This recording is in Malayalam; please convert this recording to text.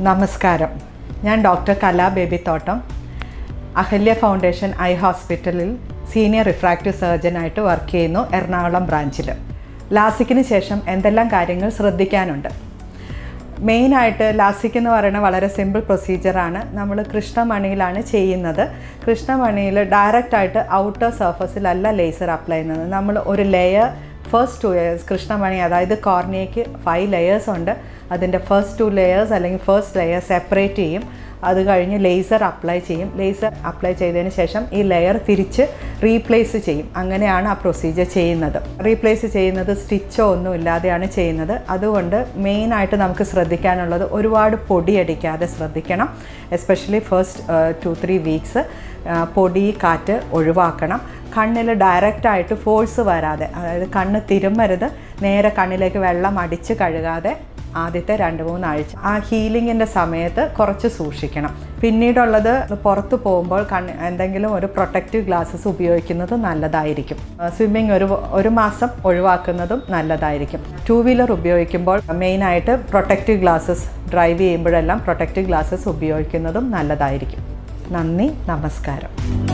നമസ്കാരം ഞാൻ doctor Kala Baby Thottam Ahalya foundation eye ഹോസ്പിറ്റലിൽ സീനിയർ റിഫ്രാക്റ്റീവ് സർജനായിട്ട് വർക്ക് ചെയ്യുന്നു എറണാകുളം ബ്രാഞ്ചിൽ ലാസിക്കിന് ശേഷം എന്തെല്ലാം കാര്യങ്ങൾ ശ്രദ്ധിക്കാനുണ്ട് മെയിനായിട്ട് ലാസിക് എന്ന് പറയുന്നത് വളരെ സിമ്പിൾ പ്രൊസീജിയറാണ് നമ്മൾ കൃഷ്ണമണിയിലാണ് ചെയ്യുന്നത് കൃഷ്ണമണിയിൽ ഡയറക്റ്റായിട്ട് ഔട്ടർ സർഫസിലല്ല ലേസർ അപ്ലൈ ചെയ്യുന്നത് നമ്മൾ ഒരു ലെയർ ഫസ്റ്റ് ടു ലെയേഴ്സ് കൃഷ്ണമണി അതായത് കോർണിയയ്ക്ക് ഫൈവ് ലെയേഴ്സ് ഉണ്ട് അതിൻ്റെ ഫസ്റ്റ് ടു ലെയേഴ്സ് അല്ലെങ്കിൽ ഫസ്റ്റ് ലെയർ സെപ്പറേറ്റ് ചെയ്യും അത് കഴിഞ്ഞ് ലേസർ അപ്ലൈ ചെയ്യും ലേസർ അപ്ലൈ ചെയ്തതിന് ശേഷം ഈ ലെയർ തിരിച്ച് റീപ്ലേസ് ചെയ്യും അങ്ങനെയാണ് ആ പ്രൊസീജിയർ ചെയ്യുന്നത് റീപ്ലേസ് ചെയ്യുന്നത് സ്റ്റിച്ചോ ഒന്നും ഇല്ലാതെയാണ് ചെയ്യുന്നത് അതുകൊണ്ട് മെയിനായിട്ട് നമുക്ക് ശ്രദ്ധിക്കാനുള്ളത് ഒരുപാട് പൊടിയടിക്കാതെ ശ്രദ്ധിക്കണം especially first two three weeks പൊടി കാറ്റ് ഒഴിവാക്കണം കണ്ണിൽ ഡയറക്റ്റായിട്ട് ഫോഴ്സ് വരാതെ അതായത് കണ്ണ് തിരുമ്മരുത് നേരെ കണ്ണിലേക്ക് വെള്ളം അടിച്ച് കഴുകാതെ ആദ്യത്തെ രണ്ട് മൂന്നാഴ്ച ആ ഹീലിങ്ങിൻ്റെ സമയത്ത് കുറച്ച് സൂക്ഷിക്കണം പിന്നീടുള്ളത് പുറത്ത് പോകുമ്പോൾ കണ്ണ് എന്തെങ്കിലും ഒരു പ്രൊട്ടക്റ്റീവ് ഗ്ലാസ്സസ് ഉപയോഗിക്കുന്നത് നല്ലതായിരിക്കും സ്വിമ്മിങ് ഒരു ഒരു മാസം ഒഴിവാക്കുന്നതും നല്ലതായിരിക്കും ടൂ വീലർ ഉപയോഗിക്കുമ്പോൾ മെയിനായിട്ട് പ്രൊട്ടക്റ്റീവ് ഗ്ലാസ്സസ് ഡ്രൈവ് ചെയ്യുമ്പോഴെല്ലാം പ്രൊട്ടക്റ്റീവ് ഗ്ലാസ്സസ് ഉപയോഗിക്കുന്നതും നല്ലതായിരിക്കും നന്ദി നമസ്കാരം